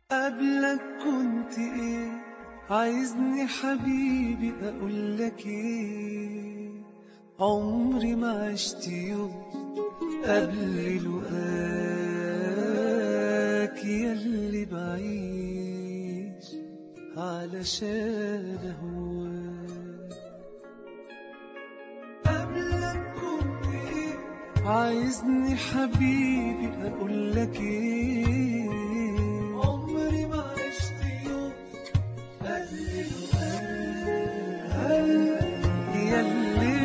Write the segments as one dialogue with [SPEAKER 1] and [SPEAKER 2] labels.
[SPEAKER 1] قبلك كنت ايه عايزني حبيبي اقول لك ايه عمري ما عشت يوم قبل لقاك ياللي بعيش علشان هواك قبلك كنت ايه عايزني حبيبي اقول لك ايه عمري ما عشت يوم قبل لقاك ياللي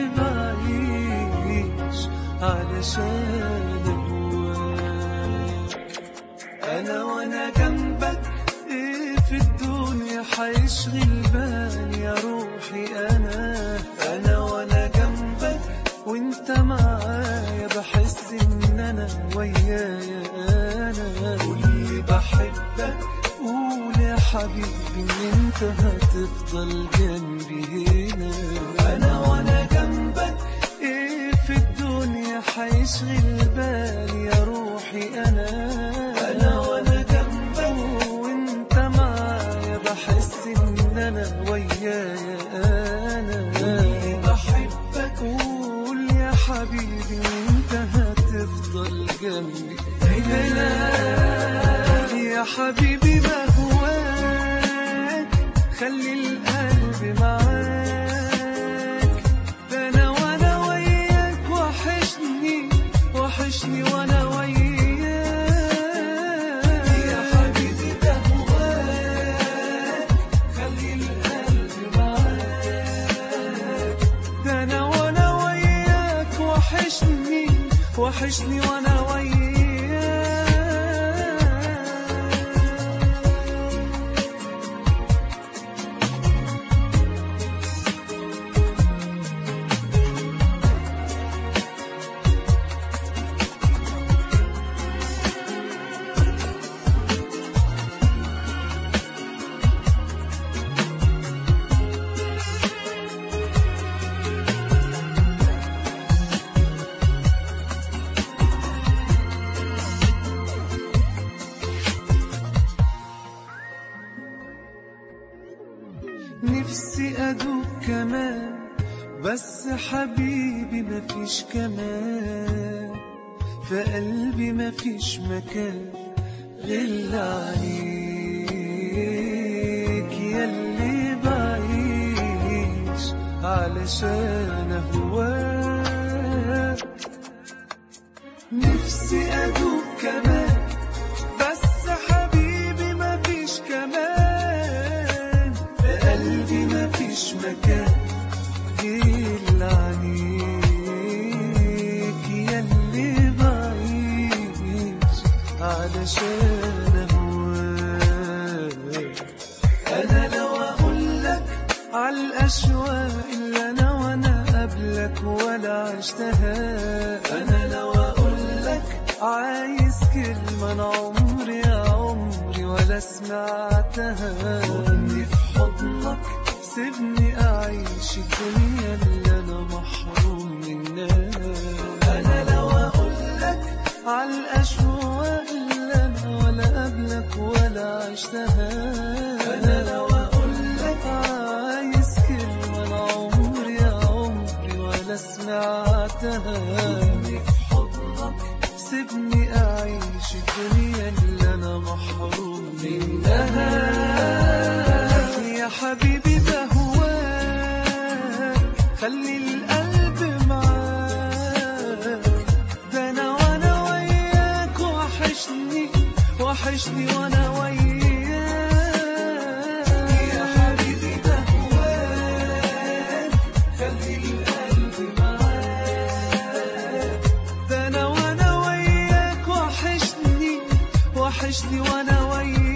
[SPEAKER 1] بعيش علشان هواك انا وانا جنبك ايه في الدنيا حيشغل بالي يا روحي انا انا وانا جنبك وانت معايا بحس ان انا ويايا انا واللي بحبك قول يا حبيبي ان انت هتفضل جنبي هنا انا وانا جنبك ايه في الدنيا حيشغل بالي يا روحي انا انا وانا جنبك وانت معايا بحس ان انا ويايا انا اللي بحبك قول يا حبيبي وانت هتفضل جنبي هنا يا حبيبي ما هواك خلي القلب معاك ده انا وانا وياك وحشني وحشني وانا وياك يا حبيبي ده هواك خلي القلب معاك ده انا وانا وياك وحشني وحشني وانا وياك نفسي أدوب كمان بس حبيبي مفيش كمان في قلبي مفيش مكان غير عليك ياللي بعيش علشان أهواك نفسي أدوب كمان بس حبيبي مفيش كمان في قلبي مفيش مكان غير عليك ياللي بعيش علشان أهواك أنا لو أقولك عالأشواق اللي أنا وأنا قبلك ولا عشتها أنا لو أقولك عايز كلمة أنا عمري يا عمري ولا سمعتها خدني في حضنك سيبني أعيش الدنيا اللي أنا محروم منها أنا لو أقولك عالأشواق اللي أنا ولا قبلك ولا عشتها أنا لو أقولك عايز كلمة أنا عمري يا عمري ولا سمعتها خدني في حضنك سيبني أعيش الدنيا اللي أنا محروم منها يا حبيبي ده هواك خلي القلب معاك ده أنا وأنا وياك وحشني وحشني وأنا وياك يا حبيبي ده هواك خلي القلب معاك ده أنا وأنا وياك وحشني وحشني وأنا وياك